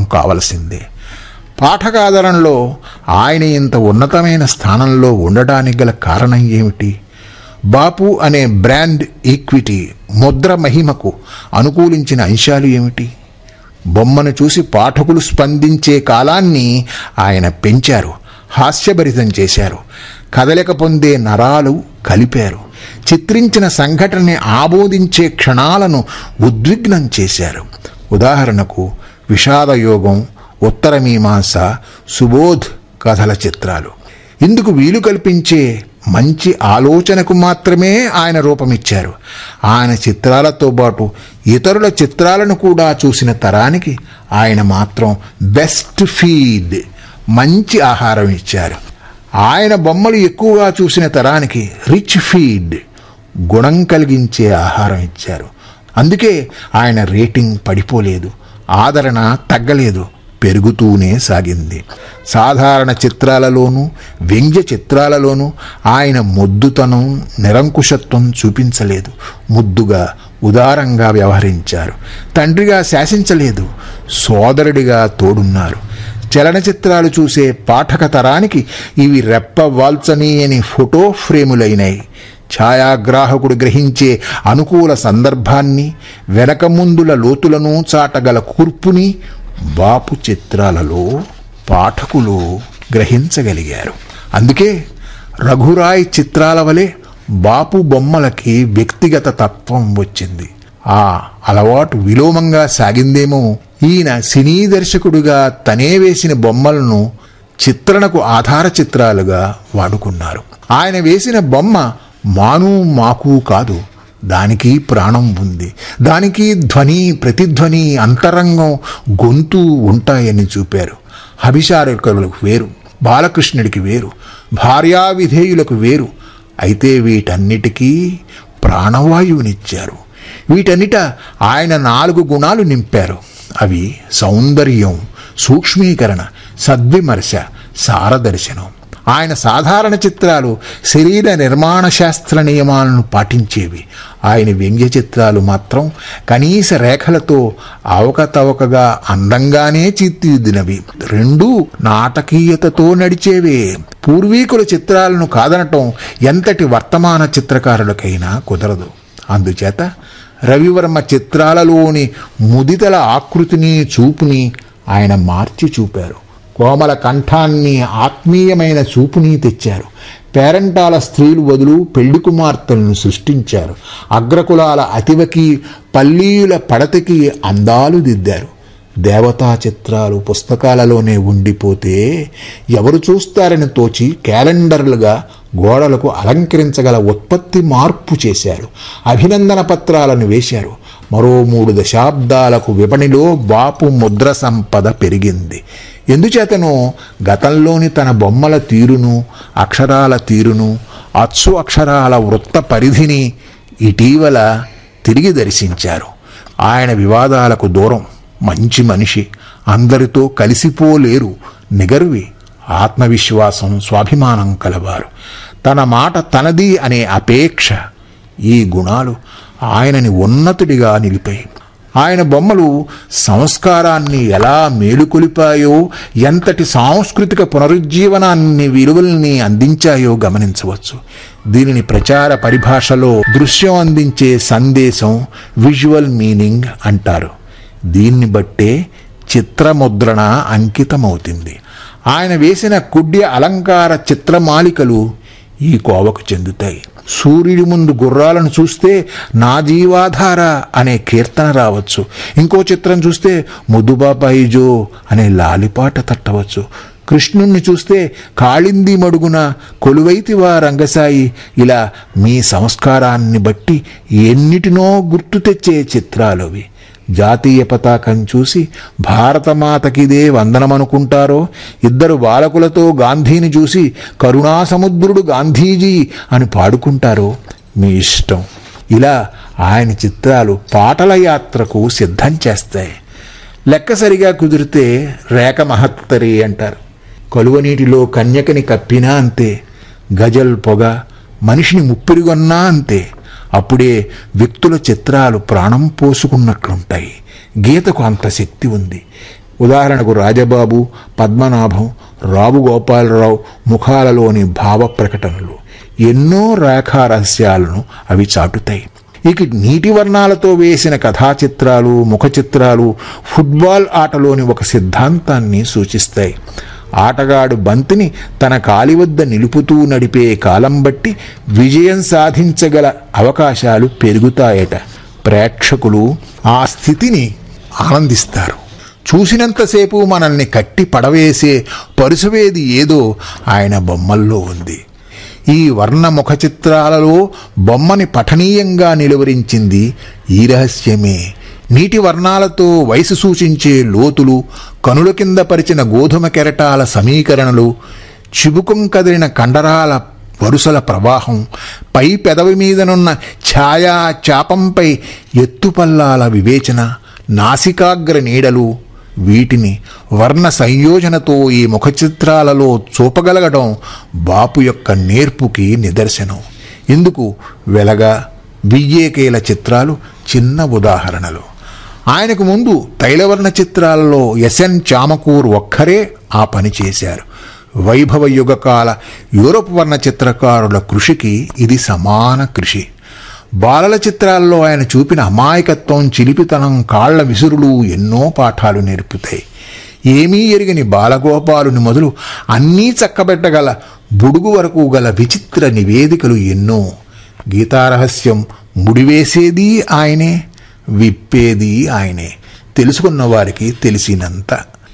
కావలసిందే పాఠకాదరంలో ఆయన ఇంత ఉన్నతమైన స్థానంలో ఉండడానికి గల కారణం ఏమిటి బాపు అనే బ్రాండ్ ఈక్విటీ ముద్ర మహిమకు అనుకూలించిన అంశాలు ఏమిటి బొమ్మను చూసి పాఠకులు స్పందించే కాలాన్ని ఆయన పెంచారు హాస్యభరితం చేశారు కదలిక పొందే నరాలు కలిపారు చిత్రించిన సంఘటనని ఆబోధించే క్షణాలను ఉద్విగ్నం చేశారు ఉదాహరణకు విషాదయోగం ఉత్తరమీమాంస సుబోధ్ కథల చిత్రాలు ఇందుకు వీలు కల్పించే మంచి ఆలోచనకు మాత్రమే ఆయన రూపమిచ్చారు ఆయన చిత్రాలతో పాటు ఇతరుల చిత్రాలను కూడా చూసిన తరానికి ఆయన మాత్రం బెస్ట్ ఫీడ్ మంచి ఆహారం ఇచ్చారు ఆయన బొమ్మలు ఎక్కువగా చూసిన తరానికి రిచ్ ఫీడ్ గుణం కలిగించే ఆహారం ఇచ్చారు అందుకే ఆయన రేటింగ్ పడిపోలేదు ఆదరణ తగ్గలేదు పెరుగుతూనే సాగింది సాధారణ చిత్రాలలోనూ వ్యంగ్య చిత్రాలలోనూ ఆయన మొద్దుతనం నిరంకుశత్వం చూపించలేదు ముద్దుగా ఉదారంగా వ్యవహరించారు తండ్రిగా శాసించలేదు సోదరుడిగా తోడున్నారు చలనచిత్రాలు చూసే పాఠక తరానికి ఇవి రెప్పవాల్చని అని ఫోటో ఫ్రేములైనాయి ఛాయాగ్రాహకుడు గ్రహించే అనుకూల సందర్భాన్ని వెనక ముందుల లోతులను చాటగల కూర్పుని బాపు చిత్రాలలో పాఠకులు గ్రహించగలిగారు అందుకే రఘురాయ్ చిత్రాల వలె బాపు బొమ్మలకి వ్యక్తిగత తత్వం వచ్చింది ఆ అలవాటు విలోమంగా సాగిందేమో ఈయన సినీ దర్శకుడిగా తనే వేసిన బొమ్మలను చిత్రణకు ఆధార చిత్రాలుగా వాడుకున్నారు ఆయన వేసిన బొమ్మ మాను మాకు కాదు దానికి ప్రాణం ఉంది దానికి ధ్వని ప్రతిధ్వని అంతరంగం గొంతు ఉంటాయని చూపారు అభిషారకులకు వేరు బాలకృష్ణుడికి వేరు భార్యా విధేయులకు వేరు అయితే వీటన్నిటికీ ప్రాణవాయువునిచ్చారు వీటన్నిట ఆయన నాలుగు గుణాలు నింపారు అవి సౌందర్యం సూక్ష్మీకరణ సద్విమర్శ సారదర్శనం ఆయన సాధారణ చిత్రాలు శరీర నిర్మాణ శాస్త్ర నియమాలను పాటించేవి ఆయన వ్యంగ్య చిత్రాలు మాత్రం కనీస రేఖలతో అవకతవకగా అందంగానే తీర్చిదిద్దినవి రెండూ నాటకీయతతో నడిచేవే పూర్వీకుల చిత్రాలను కాదనటం ఎంతటి వర్తమాన చిత్రకారులకైనా కుదరదు అందుచేత రవివర్మ చిత్రాలలోని ముదితల ఆకృతిని చూపుని ఆయన మార్చి చూపారు కోమల కంఠాన్ని ఆత్మీయమైన చూపుని తెచ్చారు పేరంటాల స్త్రీలు వదులు పెళ్లి కుమార్తెలను సృష్టించారు అగ్రకులాల అతివకి పల్లీయుల పడతకి అందాలు దిద్దారు దేవతా చిత్రాలు పుస్తకాలలోనే ఉండిపోతే ఎవరు చూస్తారని తోచి క్యాలెండర్లుగా గోడలకు అలంకరించగల ఉత్పత్తి మార్పు చేశారు అభినందన పత్రాలను వేశారు మరో మూడు దశాబ్దాలకు విపణిలో బాపు ముద్ర సంపద పెరిగింది ఎందుచేతనో గతంలోని తన బొమ్మల తీరును అక్షరాల తీరును అచ్చు అక్షరాల వృత్త పరిధిని ఇటీవల తిరిగి దర్శించారు ఆయన వివాదాలకు దూరం మంచి మనిషి అందరితో కలిసిపోలేరు నిగర్వి ఆత్మవిశ్వాసం స్వాభిమానం కలవారు తన మాట తనది అనే అపేక్ష ఈ గుణాలు ఆయనని ఉన్నతుడిగా నిలిపాయి ఆయన బొమ్మలు సంస్కారాన్ని ఎలా మేలుకొలిపాయో ఎంతటి సాంస్కృతిక పునరుజ్జీవనాన్ని విలువల్ని అందించాయో గమనించవచ్చు దీనిని ప్రచార పరిభాషలో దృశ్యం అందించే సందేశం విజువల్ మీనింగ్ అంటారు దీన్ని బట్టే చిత్రముద్రణ అంకితమవుతుంది ఆయన వేసిన కుడ్య అలంకార చిత్రమాలికలు ఈ కోవకు చెందుతాయి సూర్యుడి ముందు గుర్రాలను చూస్తే నా జీవాధార అనే కీర్తన రావచ్చు ఇంకో చిత్రం చూస్తే ముద్దుబాబాయి జో అనే లాలిపాట తట్టవచ్చు కృష్ణుణ్ణి చూస్తే కాళింది మడుగున కొలువైతివా రంగసాయి ఇలా మీ సంస్కారాన్ని బట్టి ఎన్నిటినో గుర్తు తెచ్చే చిత్రాలు అవి జాతీయ పతాకం చూసి భారతమాతకిదే వందనమనుకుంటారో ఇద్దరు బాలకులతో గాంధీని చూసి కరుణాసముద్రుడు గాంధీజీ అని పాడుకుంటారో మీ ఇష్టం ఇలా ఆయన చిత్రాలు పాటల యాత్రకు సిద్ధం చేస్తాయి లెక్క సరిగా కుదిరితే రేఖ మహత్తరి అంటారు కలువనీటిలో కన్యకని కప్పినా అంతే గజల్ పొగ మనిషిని ముప్పిరిగొన్నా అంతే అప్పుడే వ్యక్తుల చిత్రాలు ప్రాణం పోసుకున్నట్లుంటాయి గీతకు అంత శక్తి ఉంది ఉదాహరణకు రాజబాబు పద్మనాభం రావు గోపాలరావు ముఖాలలోని భావ ప్రకటనలు ఎన్నో రేఖా రహస్యాలను అవి చాటుతాయి ఇక నీటి వర్ణాలతో వేసిన కథా చిత్రాలు ముఖ చిత్రాలు ఫుట్బాల్ ఆటలోని ఒక సిద్ధాంతాన్ని సూచిస్తాయి ఆటగాడు బంతిని తన కాలి వద్ద నిలుపుతూ నడిపే కాలం బట్టి విజయం సాధించగల అవకాశాలు పెరుగుతాయట ప్రేక్షకులు ఆ స్థితిని ఆనందిస్తారు చూసినంతసేపు మనల్ని కట్టి పడవేసే పరుసవేది ఏదో ఆయన బొమ్మల్లో ఉంది ఈ వర్ణ ముఖ చిత్రాలలో బొమ్మని పఠనీయంగా నిలువరించింది ఈ రహస్యమే నీటి వర్ణాలతో వయసు సూచించే లోతులు కనుల కింద పరిచిన గోధుమ కెరటాల సమీకరణలు చిబుకం కదిలిన కండరాల వరుసల ప్రవాహం పై పెదవి మీదనున్న ఛాయా చాపంపై ఎత్తుపల్లాల వివేచన నాసికాగ్ర నీడలు వీటిని వర్ణ సంయోజనతో ఈ ముఖ చిత్రాలలో చూపగలగడం బాపు యొక్క నేర్పుకి నిదర్శనం ఇందుకు వెలగ బియ్యేకేల చిత్రాలు చిన్న ఉదాహరణలు ఆయనకు ముందు తైలవర్ణ చిత్రాలలో ఎస్ఎన్ చామకూర్ ఒక్కరే ఆ పని చేశారు వైభవ యుగకాల యూరప్ వర్ణ చిత్రకారుల కృషికి ఇది సమాన కృషి బాలల చిత్రాల్లో ఆయన చూపిన అమాయకత్వం చిలిపితనం కాళ్ల విసురులు ఎన్నో పాఠాలు నేర్పుతాయి ఏమీ ఎరిగని బాలగోపాలుని మొదలు అన్నీ చక్కబెట్టగల బుడుగు వరకు గల విచిత్ర నివేదికలు ఎన్నో గీతారహస్యం ముడివేసేది ఆయనే విప్పేది ఆయనే తెలుసుకున్న వారికి తెలిసినంత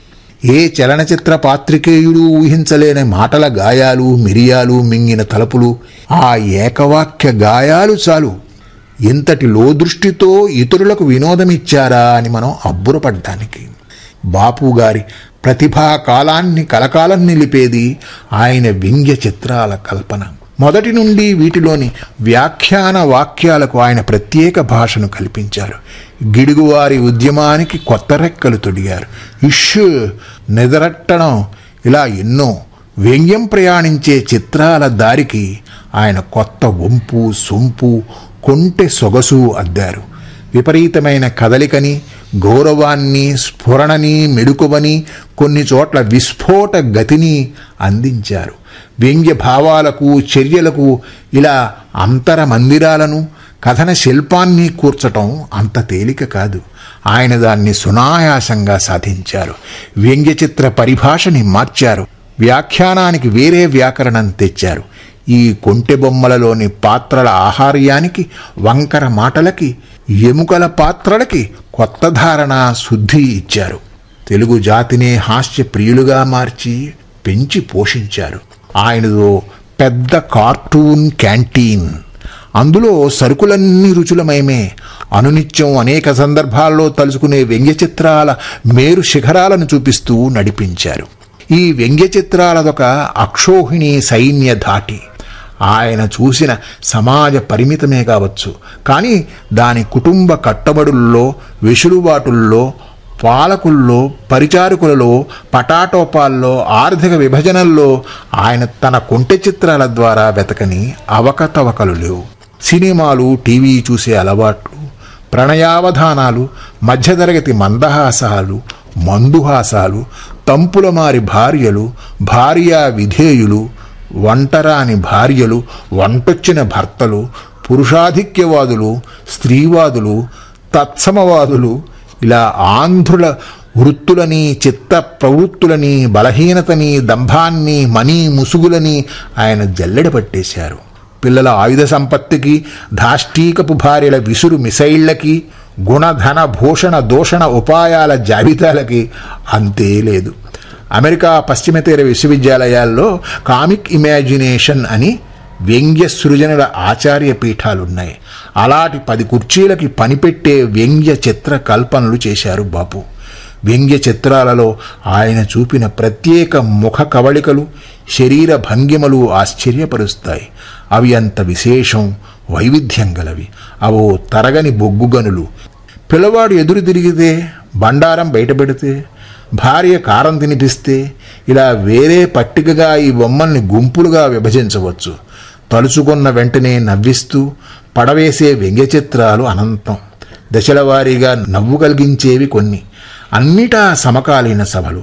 ఏ చలనచిత్ర పాత్రికేయుడు ఊహించలేని మాటల గాయాలు మిరియాలు మింగిన తలుపులు ఆ ఏకవాక్య గాయాలు చాలు ఇంతటి లోదృష్టితో ఇతరులకు వినోదమిచ్చారా అని మనం అబ్బురపడ్డానికి బాపు గారి ప్రతిభా కాలాన్ని కలకాలం నిలిపేది ఆయన వ్యంగ్య చిత్రాల కల్పన మొదటి నుండి వీటిలోని వ్యాఖ్యాన వాక్యాలకు ఆయన ప్రత్యేక భాషను కల్పించారు గిడుగువారి ఉద్యమానికి కొత్త రెక్కలు తొడిగారు ఇష్యూ నిదరట్టడం ఇలా ఎన్నో వ్యంగ్యం ప్రయాణించే చిత్రాల దారికి ఆయన కొత్త వంపు సొంపు కొంటె సొగసు అద్దారు విపరీతమైన కదలికని గౌరవాన్ని స్ఫురణని మెడుకువని కొన్ని చోట్ల విస్ఫోట గతిని అందించారు వ్యంగ్య భావాలకు చర్యలకు ఇలా అంతర మందిరాలను కథన శిల్పాన్ని కూర్చటం అంత తేలిక కాదు ఆయన దాన్ని సునాయాసంగా సాధించారు వ్యంగ్య చిత్ర పరిభాషని మార్చారు వ్యాఖ్యానానికి వేరే వ్యాకరణం తెచ్చారు ఈ కొంటె బొమ్మలలోని పాత్రల ఆహార్యానికి వంకర మాటలకి ఎముకల పాత్రలకి కొత్త ధారణ శుద్ధి ఇచ్చారు తెలుగు జాతినే హాస్య ప్రియులుగా మార్చి పెంచి పోషించారు ఆయనదో పెద్ద కార్టూన్ క్యాంటీన్ అందులో సరుకులన్నీ రుచులమయమే అనునిత్యం అనేక సందర్భాల్లో తలుచుకునే వ్యంగ్య చిత్రాల మేరు శిఖరాలను చూపిస్తూ నడిపించారు ఈ వ్యంగ్య చిత్రాలదొక అక్షోహిణి సైన్య ధాటి ఆయన చూసిన సమాజ పరిమితమే కావచ్చు కానీ దాని కుటుంబ కట్టబడుల్లో వెసులుబాటుల్లో పాలకుల్లో పరిచారకులలో పటాటోపాల్లో ఆర్థిక విభజనల్లో ఆయన తన కొంటె చిత్రాల ద్వారా వెతకని అవకతవకలు లేవు సినిమాలు టీవీ చూసే అలవాట్లు ప్రణయావధానాలు మధ్యతరగతి మందహాసాలు మందుహాసాలు తంపుల మారి భార్యలు భార్యా విధేయులు వంటరాని భార్యలు వంటొచ్చిన భర్తలు పురుషాధిక్యవాదులు స్త్రీవాదులు తత్సమవాదులు ఇలా ఆంధ్రుల వృత్తులని చిత్త ప్రవృత్తులని బలహీనతని దంభాన్ని మనీ ముసుగులని ఆయన జల్లెడ పట్టేశారు పిల్లల ఆయుధ సంపత్తికి ధాష్టీకపు భార్యల విసురు మిసైళ్లకి గుణధన భూషణ దూషణ ఉపాయాల జాబితాలకి అంతే లేదు అమెరికా పశ్చిమ తీర విశ్వవిద్యాలయాల్లో కామిక్ ఇమాజినేషన్ అని వ్యంగ్య సృజనుల ఆచార్య పీఠాలున్నాయి అలాంటి పది కుర్చీలకి పనిపెట్టే వ్యంగ్య చిత్ర కల్పనలు చేశారు బాపు వ్యంగ్య చిత్రాలలో ఆయన చూపిన ప్రత్యేక ముఖ కవళికలు శరీర భంగిమలు ఆశ్చర్యపరుస్తాయి అవి అంత విశేషం వైవిధ్యం గలవి అవో తరగని బొగ్గుగనులు పిల్లవాడు ఎదురు తిరిగితే బండారం బయటపెడితే భార్య కారం తినిపిస్తే ఇలా వేరే పట్టికగా ఈ బొమ్మల్ని గుంపులుగా విభజించవచ్చు తలుచుకున్న వెంటనే నవ్విస్తూ పడవేసే వ్యంగ్య చిత్రాలు అనంతం దశల వారీగా నవ్వు కలిగించేవి కొన్ని అన్నిటా సమకాలీన సభలు